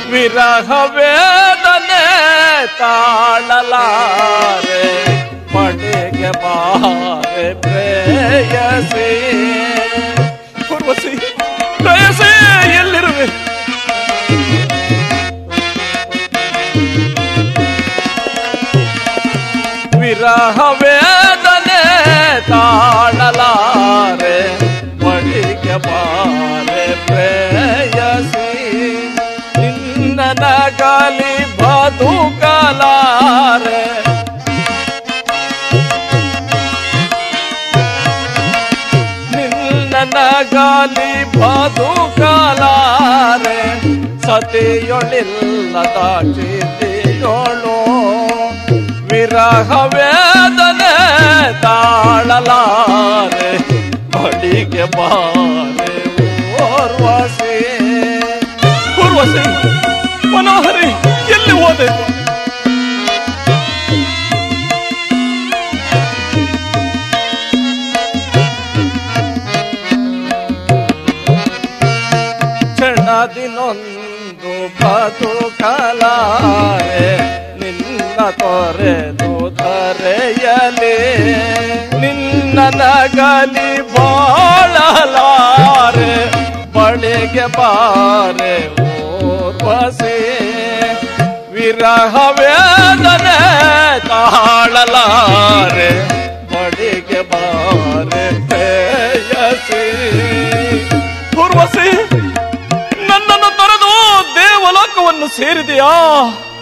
ವಿರಹ ವೇದನೆ ತಾಳಲಾರೆ ಮನೆಗೆ ಬಾರೆ ಪ್ರೇಯಸಿ ಪೂರ್ವಸಿ ಪ್ರೇಯಸಿ ಎಲ್ಲಿರುವೆ ವಿರಹ ವೇದನೆ ತಾಳಲಾರೆ ಮಡಿಗೆ ಬಾರೆ ಪ್ರೇಯಸಿ ನಿನ್ನ ನಗಲಿ ಬದುಕಲಾರೆ ನಿನ್ನ ನಗಲಿ ಬದುಕಲಾರೆ ಸತಿಯೊಳಿಲ್ಲದ ಚಿತಿಯೊಳು ವಿರಹ ವೇದನೆ ತಾಳಲಾರೆ ಬಳಿಗೆ ಬಾರೆ ಓರ್ವಸಿ ಪೂರ್ವಸಿ ಮನೋಹರಿ ಎಲ್ಲಿ ಹೋದೆ ಕ್ಷಣದಿನೊಂದು ಬದುಕಲಾರೆ ನಿನ್ನ ತೊರೆದು ತರೆಯಲಿ ನಿನ್ನ ನಗಲಿ ಬಾಳಲಾರೆ ಬಳಿಗೆ ಬಾರೆ ಓರ್ವಸಿ ವಿರಹ ವೇದನೆ ತಾಳಲಾರೆ ಬಳಿಗೆ ಬಾರೆ ಪ್ರೇಯಸಿ ಪೂರ್ವಸಿ ನನ್ನನ್ನು ತೊರೆದು ದೇವಲೋಕವನ್ನು ಸೇರಿದೆಯಾ